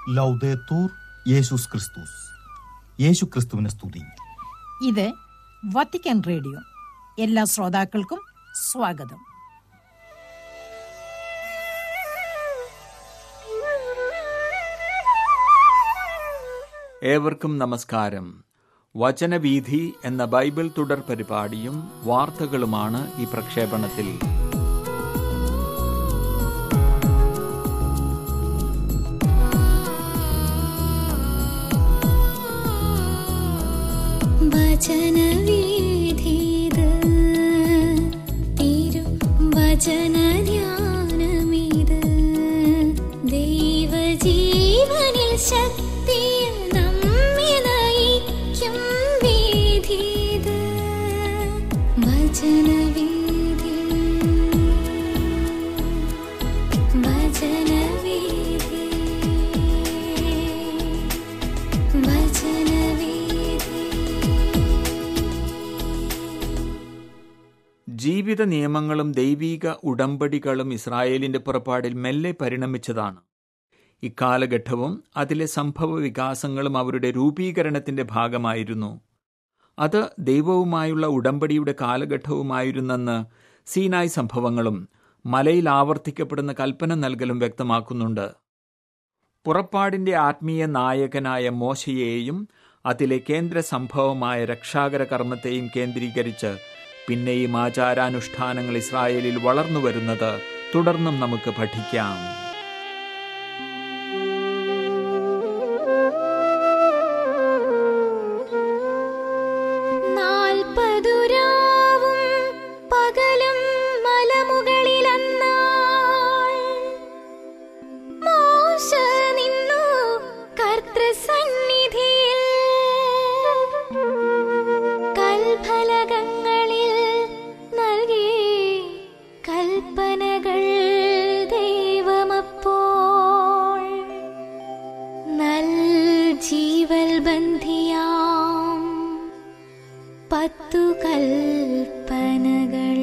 ലൗദേത്തൂർ യേശുസ് ക്രിസ്തുസ് യേശു ക്രിസ്തുവിനെ സ്തുതി ഇത് വത്തിക്കാൻ റേഡിയോ എല്ലാ ശ്രോതാക്കൾക്കും സ്വാഗതം ഏവർക്കും നമസ്കാരം വചനവീഥി എന്ന ബൈബിൾ തുടർ പരിപാടിയും വാർത്തകളുമാണ് ഈ പ്രക്ഷേപണത്തിൽ വചനവീഥിത് തിരു വചനധ്യാനമിത് ദൈവജീവനിൽ ശക്തിയിൽ നമ്മെ നയിക്കും വീഥിത് വചനവീഥി വചനവീഥി ജീവിത നിയമങ്ങളും ദൈവീക ഉടമ്പടികളും ഇസ്രായേലിന്റെ പുറപ്പാടിൽ മെല്ലെ പരിണമിച്ചതാണ് ഇക്കാലഘട്ടവും അതിലെ സംഭവ വികാസങ്ങളും അവരുടെ രൂപീകരണത്തിന്റെ ഭാഗമായിരുന്നു അത് ദൈവവുമായുള്ള ഉടമ്പടിയുടെ കാലഘട്ടവുമായിരുന്നെന്ന് സീനായ് സംഭവങ്ങളും മലയിൽ ആവർത്തിക്കപ്പെടുന്ന കൽപ്പന നൽകലും വ്യക്തമാക്കുന്നുണ്ട് പുറപ്പാടിന്റെ ആത്മീയ നായകനായ മോശയെയും അതിലെ കേന്ദ്ര സംഭവമായ രക്ഷാകര കർമ്മത്തെയും കേന്ദ്രീകരിച്ച് പിന്നെയും ആചാരാനുഷ്ഠാനങ്ങൾ ഇസ്രായേലിൽ വളർന്നു വരുന്നത് തുടർന്നും നമുക്ക് പഠിക്കാം നാൽപ്പതുരാവും പകലും മലമുകളിലന്നാൾ മോശ നിന്നു കർത്തൃസന്നിധിയിൽ കൽഫലകങ്ങളിൽ നൽകി കൽപ്പനകൾ ദൈവമപ്പോൾ നൽ ജീവൽ ബന്ധിയാം പത്തു കൽപ്പനകൾ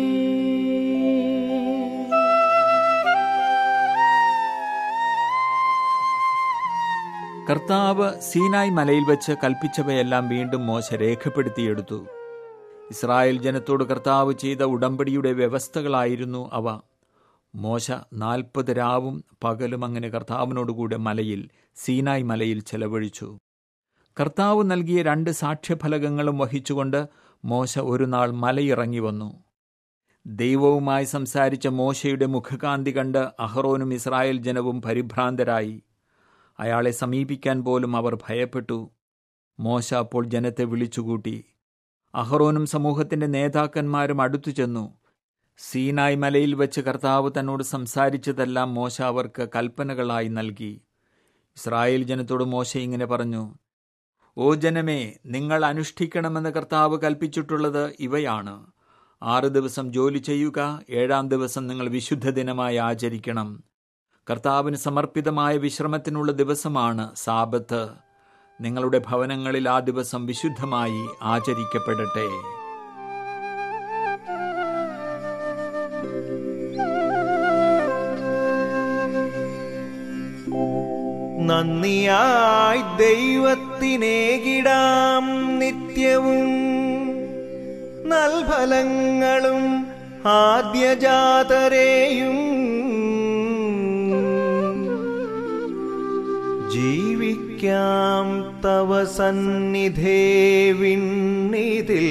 കർത്താവ് സീനായ് മലയിൽ വെച്ച് കൽപ്പിച്ചവയെല്ലാം വീണ്ടും മോശ രേഖപ്പെടുത്തിയെടുത്തു ഇസ്രായേൽ ജനത്തോട് കർത്താവ് ചെയ്ത ഉടമ്പടിയുടെ വ്യവസ്ഥകളായിരുന്നു അവ മോശ നാൽപ്പത് രാവും പകലും അങ്ങനെ കർത്താവിനോടുകൂടെ മലയിൽ സീനായ് മലയിൽ ചെലവഴിച്ചു കർത്താവ് നൽകിയ രണ്ട് സാക്ഷ്യഫലകങ്ങളും വഹിച്ചുകൊണ്ട് മോശ ഒരു നാൾ മലയിറങ്ങി വന്നു ദൈവവുമായി സംസാരിച്ച മോശയുടെ മുഖകാന്തി കണ്ട് അഹറോനും ഇസ്രായേൽ ജനവും പരിഭ്രാന്തരായി അയാളെ സമീപിക്കാൻ പോലും അവർ ഭയപ്പെട്ടു മോശ അപ്പോൾ ജനത്തെ വിളിച്ചുകൂട്ടി അഹറോനും സമൂഹത്തിന്റെ നേതാക്കന്മാരും അടുത്തു ചെന്നു സീനായ് മലയിൽ വെച്ച് കർത്താവ് തന്നോട് സംസാരിച്ചതെല്ലാം മോശ അവർക്ക് കൽപ്പനകളായി നൽകി ഇസ്രായേൽ ജനത്തോട് മോശ ഇങ്ങനെ പറഞ്ഞു ഓ ജനമേ നിങ്ങൾ അനുഷ്ഠിക്കണമെന്ന് കർത്താവ് കൽപ്പിച്ചിട്ടുള്ളത് ഇവയാണ് ആറ് ദിവസം ജോലി ചെയ്യുക ഏഴാം ദിവസം നിങ്ങൾ വിശുദ്ധ ദിനമായി ആചരിക്കണം കർത്താവിന് സമർപ്പിതമായ വിശ്രമത്തിനുള്ള ദിവസമാണ് സാബത്ത് നിങ്ങളുടെ ഭവനങ്ങളിൽ ആ ദിവസം വിശുദ്ധമായി ആചരിക്കപ്പെടട്ടെ നന്ദിയായി ദൈവത്തിനേകിടാം നിത്യവും നൽഫലങ്ങളും ആദ്യജാതരെയും ജീവിക്കാം തവ സന്നിധേ വിണ്ണിതിൽ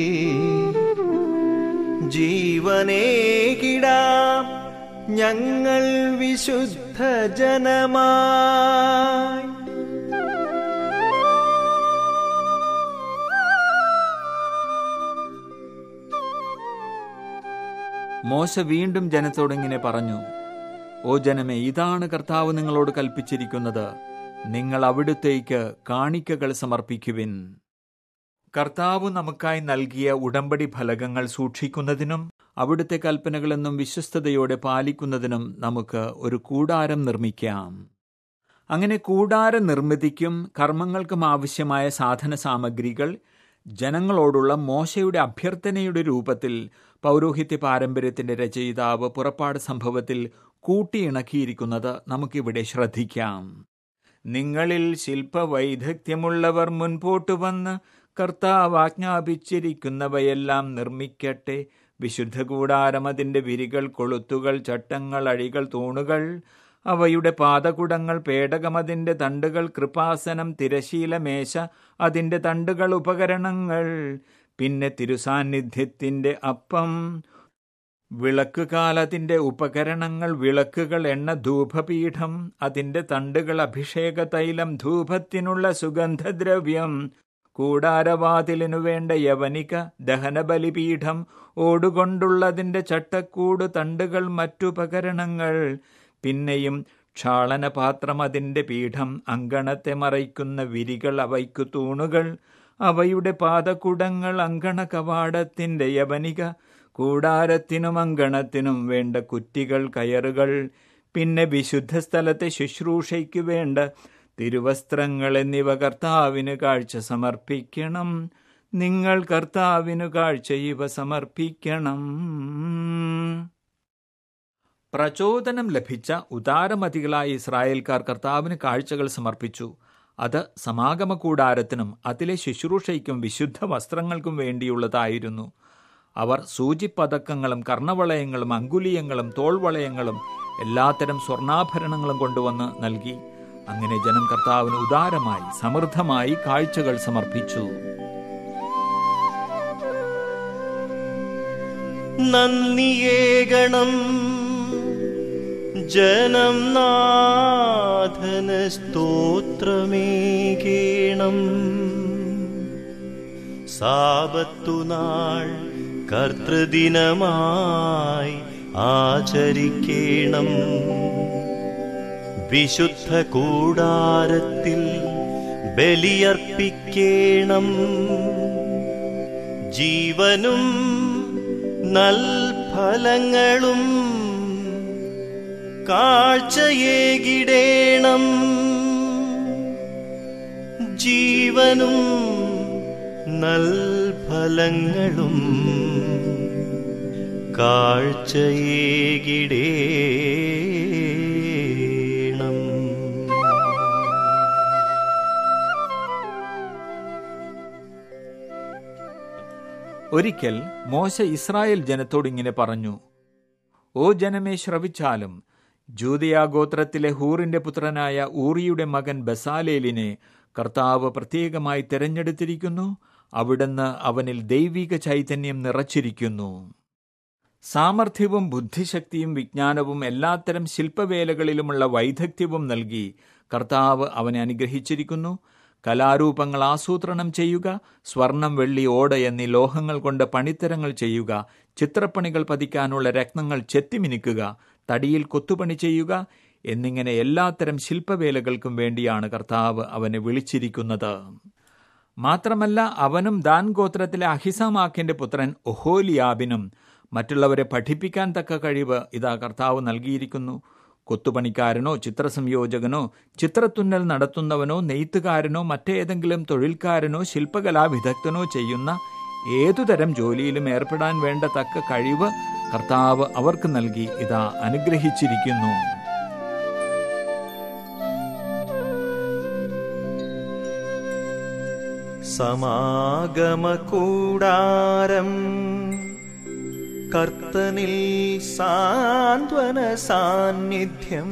ജീവനേകിടാം ഞങ്ങൾ വിശുദ്ധ ജനമായി മോശ വീണ്ടും ജനത്തോടിങ്ങനെ പറഞ്ഞു ഓ ജനമേ ഇതാണ് കർത്താവ് നിങ്ങളോട് കൽപ്പിച്ചിരിക്കുന്നത് നിങ്ങൾ അവിടുത്തേക്ക് കാണിക്കകൾ സമർപ്പിക്കുവിൻ കർത്താവ് നമുക്കായി നൽകിയ ഉടമ്പടി ഫലകങ്ങൾ സൂക്ഷിക്കുന്നതിനും അവിടുത്തെ കൽപ്പനകളെന്നും വിശ്വസ്തയോടെ പാലിക്കുന്നതിനും നമുക്ക് ഒരു കൂടാരം നിർമ്മിക്കാം അങ്ങനെ കൂടാര നിർമ്മിതിക്കും കർമ്മങ്ങൾക്കും ആവശ്യമായ സാധന സാമഗ്രികൾ ജനങ്ങളോടുള്ള മോശയുടെ അഭ്യർത്ഥനയുടെ രൂപത്തിൽ പൗരോഹിത്യ പാരമ്പര്യത്തിന്റെ രചയിതാവ് പുറപ്പാട് സംഭവത്തിൽ കൂട്ടിയിണക്കിയിരിക്കുന്നത് നമുക്കിവിടെ ശ്രദ്ധിക്കാം നിങ്ങളിൽ ശില്പവൈദഗ്ധ്യമുള്ളവർ മുൻപോട്ട് വന്ന് കർത്താവ് ആജ്ഞാപിച്ചിരിക്കുന്നവയെല്ലാം നിർമ്മിക്കട്ടെ വിശുദ്ധ കൂടാരം അതിൻ്റെ വിരികൾ കൊളുത്തുകൾ ചട്ടങ്ങൾ അഴികൾ തൂണുകൾ അവയുടെ പാദകുടങ്ങൾ പേടകം അതിൻ്റെ തണ്ടുകൾ കൃപാസനം തിരശീല മേശ അതിൻ്റെ തണ്ടുകൾ ഉപകരണങ്ങൾ പിന്നെ തിരുസാന്നിധ്യത്തിൻ്റെ അപ്പം വിളക്ക് കാലത്തിൻ്റെ ഉപകരണങ്ങൾ വിളക്കുകൾ എണ്ണ ധൂപപീഠം അതിൻ്റെ തണ്ടുകൾ അഭിഷേക തൈലം ധൂപത്തിനുള്ള സുഗന്ധദ്രവ്യം കൂടാരവാതിലിനു വേണ്ട യവനിക ദഹനബലിപീഠം ഓടുകൊണ്ടുള്ളതിൻ്റെ ചട്ടക്കൂട് തണ്ടുകൾ മറ്റുപകരണങ്ങൾ പിന്നെയും ക്ഷാളനപാത്രം അതിൻ്റെ പീഠം അങ്കണത്തെ മറയ്ക്കുന്ന വിരികൾ അവയ്ക്കു തൂണുകൾ അവയുടെ പാദകുടങ്ങൾ അങ്കണ കവാടത്തിൻ്റെ യവനിക കൂടാരത്തിനും അങ്കണത്തിനും വേണ്ട കുറ്റികൾ കയറുകൾ പിന്നെ വിശുദ്ധ സ്ഥലത്തെ ശുശ്രൂഷയ്ക്ക് വേണ്ട തിരുവസ്ത്രങ്ങൾ എന്നിവ കർത്താവിന് കാഴ്ച സമർപ്പിക്കണം നിങ്ങൾ കർത്താവിനു കാഴ്ച ഇവ സമർപ്പിക്കണം പ്രചോദനം ലഭിച്ച ഉദാരമതികളായ ഇസ്രായേൽക്കാർ കർത്താവിന് കാഴ്ചകൾ സമർപ്പിച്ചു അത് സമാഗമ കൂടാരത്തിനും അതിലെ ശുശ്രൂഷയ്ക്കും വിശുദ്ധ വസ്ത്രങ്ങൾക്കും വേണ്ടിയുള്ളതായിരുന്നു അവർ സൂചിപ്പതക്കങ്ങളും കർണവളയങ്ങളും അങ്കുലീയങ്ങളും തോൾവളയങ്ങളും എല്ലാത്തരം സ്വർണ്ണാഭരണങ്ങളും കൊണ്ടുവന്ന് നൽകി അങ്ങനെ ജനം കർത്താവിന് ഉദാരമായി സമൃദ്ധമായി കാഴ്ചകൾ സമർപ്പിച്ചു നന്ദിയേകണം ജനം നാഥന സ്തോത്രമേകേണം സാപത്തുനാൾ കർത്തൃദിനമായി ആചരിക്കേണം വിശുദ്ധ കൂടാരത്തിൽ ബലിയർപ്പിക്കേണം ജീവനും നൽഫലങ്ങളും കാഴ്ചയേകിടേണം ജീവനും നൽഫലങ്ങളും കാഴ്ചയേകിടേണം ഒരിക്കൽ മോശ ഇസ്രായേൽ ജനത്തോട് ഇങ്ങനെ പറഞ്ഞു ഓ ജനമേ ശ്രവിച്ചാലും ജൂതയാ ഗോത്രത്തിലെ ഹൂറിന്റെ പുത്രനായ ഊറിയുടെ മകൻ ബസാലേലിനെ കർത്താവ് പ്രത്യേകമായി തിരഞ്ഞെടുത്തിരിക്കുന്നു അവിടുന്ന് അവനിൽ ദൈവിക ചൈതന്യം നിറച്ചിരിക്കുന്നു സാമർഥ്യവും ബുദ്ധിശക്തിയും വിജ്ഞാനവും എല്ലാത്തരം ശില്പവേലകളിലുമുള്ള വൈദഗ്ധ്യവും നൽകി കർത്താവ് അവനെ അനുഗ്രഹിച്ചിരിക്കുന്നു കലാരൂപങ്ങൾ ആസൂത്രണം ചെയ്യുക സ്വർണം വെള്ളി ഓട എന്നീ ലോഹങ്ങൾ കൊണ്ട് പണിത്തരങ്ങൾ ചെയ്യുക ചിത്രപ്പണികൾ പതിക്കാനുള്ള രത്നങ്ങൾ ചെത്തിമിനുക്കുക തടിയിൽ കൊത്തുപണി ചെയ്യുക എന്നിങ്ങനെ എല്ലാത്തരം ശില്പവേലകൾക്കും വേണ്ടിയാണ് കർത്താവ് അവനെ വിളിച്ചിരിക്കുന്നത് മാത്രമല്ല അവനും ദാൻ ഗോത്രത്തിലെ അഹിസാമാക്കിന്റെ പുത്രൻ ഒഹോലിയാബിനും മറ്റുള്ളവരെ പഠിപ്പിക്കാൻ തക്ക കഴിവ് ഇതാ കർത്താവ് നൽകിയിരിക്കുന്നു കൊത്തുപണിക്കാരനോ ചിത്രസംയോജകനോ ചിത്രത്തുന്നൽ നടത്തുന്നവനോ നെയ്ത്തുകാരനോ മറ്റേതെങ്കിലും തൊഴിൽക്കാരനോ ശില്പകലാ വിദഗ്ധനോ ചെയ്യുന്ന ഏതുതരം ജോലിയിലും ഏർപ്പെടാൻ വേണ്ട തക്ക കഴിവ് കർത്താവ് അവർക്ക് നൽകി ഇതാ അനുഗ്രഹിച്ചിരിക്കുന്നു സമാഗമകൂടാരം കർത്തനിൽ സാന്ത്വന സാന്നിധ്യം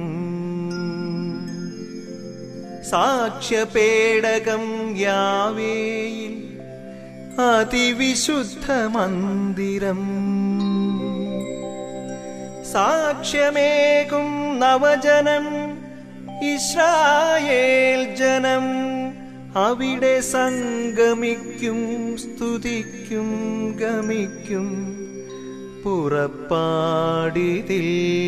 സാക്ഷ്യപേടകം യാവേയിൽ അതിവിശുദ്ധ മന്ദിരം സാക്ഷ്യമേകും നവജനം ഇസ്രായേൽ ജനം അവിടെ സംഗമിക്കും സ്തുതിക്കും ഗമിക്കും പുറപ്പാടിതിൽ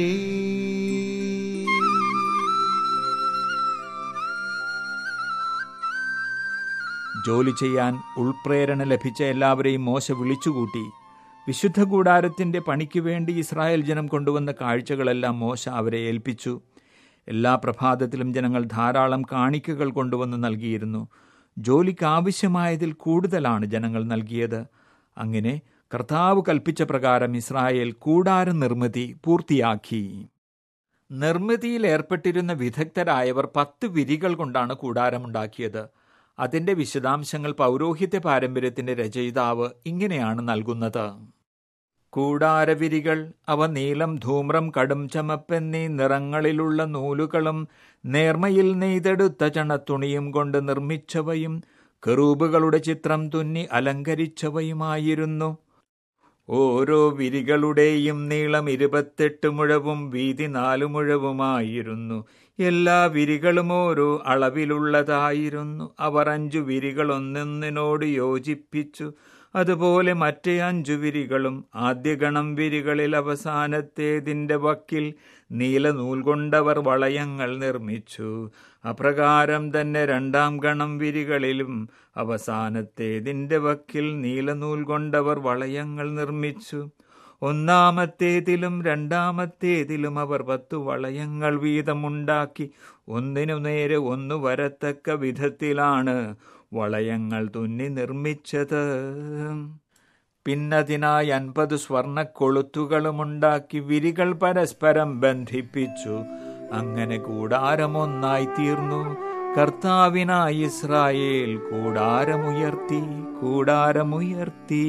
ജോലി ചെയ്യാൻ ഉൾപ്രേരണ ലഭിച്ച എല്ലാവരെയും മോശ വിളിച്ചുകൂട്ടി വിശുദ്ധ കൂടാരത്തിന്റെ പണിക്ക് വേണ്ടി ഇസ്രായേൽ ജനം കൊണ്ടുവന്ന കാഴ്ചകളെല്ലാം മോശ അവരെ ഏൽപ്പിച്ചു എല്ലാ പ്രഭാതത്തിലും ജനങ്ങൾ ധാരാളം കാണിക്കകൾ കൊണ്ടുവന്ന് നൽകിയിരുന്നു ജോലിക്ക് ആവശ്യമായതിൽ കൂടുതലാണ് ജനങ്ങൾ നൽകിയത് അങ്ങനെ കർത്താവ് കൽപ്പിച്ച പ്രകാരം ഇസ്രായേൽ കൂടാര നിർമ്മിതി പൂർത്തിയാക്കി നിർമ്മിതിയിൽ ഏർപ്പെട്ടിരുന്ന വിദഗ്ധരായവർ പത്ത് വിരികൾ കൊണ്ടാണ് കൂടാരമുണ്ടാക്കിയത് അതിന്റെ വിശദാംശങ്ങൾ പൗരോഹിത്യ പാരമ്പര്യത്തിന്റെ രചയിതാവ് ഇങ്ങനെയാണ് നൽകുന്നത് കൂടാരവിരികൾ അവ നീലം ധൂമ്രം കടും ചമപ്പെന്നീ നിറങ്ങളിലുള്ള നൂലുകളും നേർമയിൽ നെയ്തെടുത്ത ചണത്തുണിയും കൊണ്ട് നിർമ്മിച്ചവയും കെറൂബുകളുടെ ചിത്രം തുന്നി അലങ്കരിച്ചവയുമായിരുന്നു ഓരോ വിരികളുടെയും നീളം ഇരുപത്തെട്ട് മുഴവും വീതി നാലു മുഴവുമായിരുന്നു എല്ലാ വിരികളും ഓരോ അളവിലുള്ളതായിരുന്നു അവർ അഞ്ചു വിരികൾ ഒന്നൊന്നിനോട് യോജിപ്പിച്ചു അതുപോലെ മറ്റേ അഞ്ചു വിരികളും ആദ്യഗണം വിരികളിൽ അവസാനത്തേതിന്റെ വക്കിൽ നീലനൂൽ കൊണ്ടവർ വളയങ്ങൾ നിർമ്മിച്ചു അപ്രകാരം തന്നെ രണ്ടാം ഗണം വിരികളിലും അവസാനത്തേതിന്റെ വക്കിൽ നീലനൂൽ കൊണ്ടവർ വളയങ്ങൾ നിർമ്മിച്ചു ഒന്നാമത്തേതിലും രണ്ടാമത്തേതിലും അവർ പത്തു വളയങ്ങൾ വീതമുണ്ടാക്കി ഒന്നിനു നേരെ ഒന്നു വരത്തക്ക വിധത്തിലാണ് വളയങ്ങൾ തുന്നി നിർമ്മിച്ചത് പിന്നതിനായി അൻപത് സ്വർണ്ണ കൊളുത്തുകളുമുണ്ടാക്കി വിരികൾ പരസ്പരം ബന്ധിപ്പിച്ചു അങ്ങനെ കൂടാരമൊന്നായി തീർന്നു കർത്താവിനായി ഇസ്രായേൽ കൂടാരമുയർത്തി കൂടാരമുയർത്തി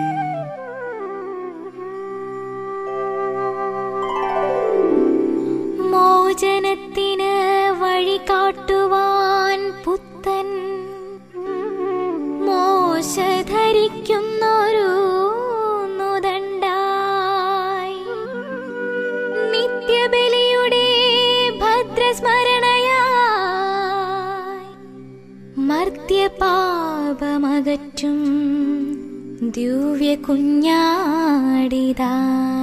മോചനത്തിന് വഴി കാട്ടുവാൻ പുത്തൻ മോശ ധരിക്കുന്നൊരു നുദണ്ടായി നിത്യബലിയുടെ ഭദ്രസ്മരണയായി മർത്യപാപമകറ്റും ദിവ്യ കുഞ്ഞാടിതാ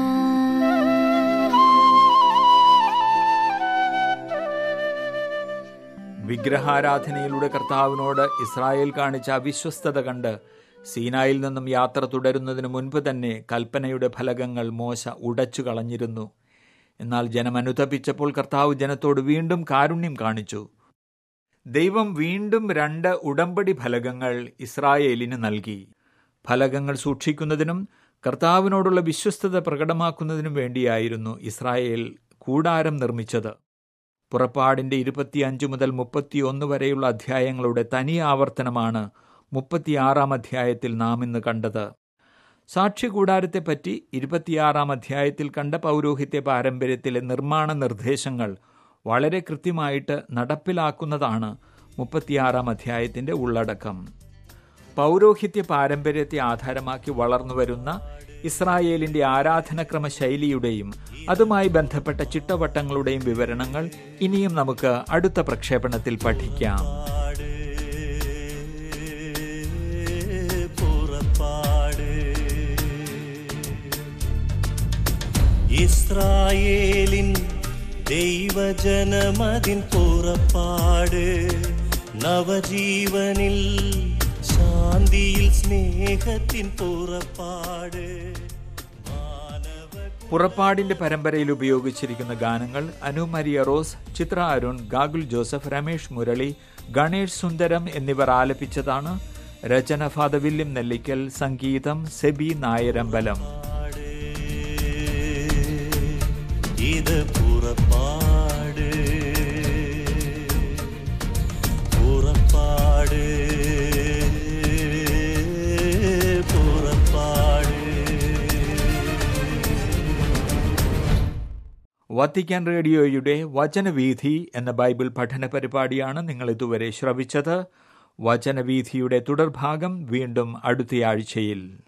വിഗ്രഹാരാധനയിലൂടെ കർത്താവിനോട് ഇസ്രായേൽ കാണിച്ച അവിശ്വസ്തത കണ്ട് സീനായിൽ നിന്നും യാത്ര തുടരുന്നതിന് മുൻപ് തന്നെ കൽപ്പനയുടെ ഫലകങ്ങൾ മോശ ഉടച്ചു കളഞ്ഞിരുന്നു എന്നാൽ ജനം അനുതപിച്ചപ്പോൾ കർത്താവ് ജനത്തോട് വീണ്ടും കാരുണ്യം കാണിച്ചു ദൈവം വീണ്ടും രണ്ട് ഉടമ്പടി ഫലകങ്ങൾ ഇസ്രായേലിന് നൽകി ഫലകങ്ങൾ സൂക്ഷിക്കുന്നതിനും കർത്താവിനോടുള്ള വിശ്വസ്തത പ്രകടമാക്കുന്നതിനും വേണ്ടിയായിരുന്നു ഇസ്രായേൽ കൂടാരം നിർമ്മിച്ചത് പുറപ്പാടിന്റെ ഇരുപത്തിയഞ്ച് മുതൽ മുപ്പത്തിയൊന്ന് വരെയുള്ള അധ്യായങ്ങളുടെ തനി ആവർത്തനമാണ് മുപ്പത്തിയാറാം അധ്യായത്തിൽ നാം ഇന്ന് കണ്ടത് സാക്ഷി കൂടാരത്തെപ്പറ്റി ഇരുപത്തിയാറാം അധ്യായത്തിൽ കണ്ട പൗരോഹിത്യ പാരമ്പര്യത്തിലെ നിർമ്മാണ നിർദ്ദേശങ്ങൾ വളരെ കൃത്യമായിട്ട് നടപ്പിലാക്കുന്നതാണ് മുപ്പത്തിയാറാം അധ്യായത്തിന്റെ ഉള്ളടക്കം പൗരോഹിത്യ പാരമ്പര്യത്തെ ആധാരമാക്കി വളർന്നുവരുന്ന ഇസ്രായേലിന്റെ ആരാധനക്രമ ശൈലിയുടെയും അതുമായി ബന്ധപ്പെട്ട ചിട്ടവട്ടങ്ങളുടെയും വിവരണങ്ങൾ ഇനിയും നമുക്ക് അടുത്ത പ്രക്ഷേപണത്തിൽ പഠിക്കാം പുറപ്പാട് ഇസ്രായേലിൻ ദൈവജനമതിൻ പുറപ്പാട് നവജീവനിൽ ശാന്തിയിൽ സ്നേഹത്തിൻ പുറപ്പാട് പുറപ്പാടിന്റെ പരമ്പരയിൽ ഉപയോഗിച്ചിരിക്കുന്ന ഗാനങ്ങൾ അനു മരിയ റോസ് ചിത്ര അരുൺ ഗാഗുൽ ജോസഫ് രമേഷ് മുരളി ഗണേഷ് സുന്ദരം എന്നിവർ ആലപിച്ചതാണ് രചന ഫാദ വില്യം നെല്ലിക്കൽ സംഗീതം സെബി നായരമ്പലം ഇത് പുറപ്പാട് പുറപ്പാട് പുറപ്പാട് വത്തിക്കാൻ റേഡിയോയുടെ വചനവീഥി എന്ന ബൈബിൾ പഠന പരിപാടിയാണ് നിങ്ങൾ ഇതുവരെ ശ്രവിച്ചത് വചനവീഥിയുടെ തുടർഭാഗം വീണ്ടും അടുത്തയാഴ്ചയിൽ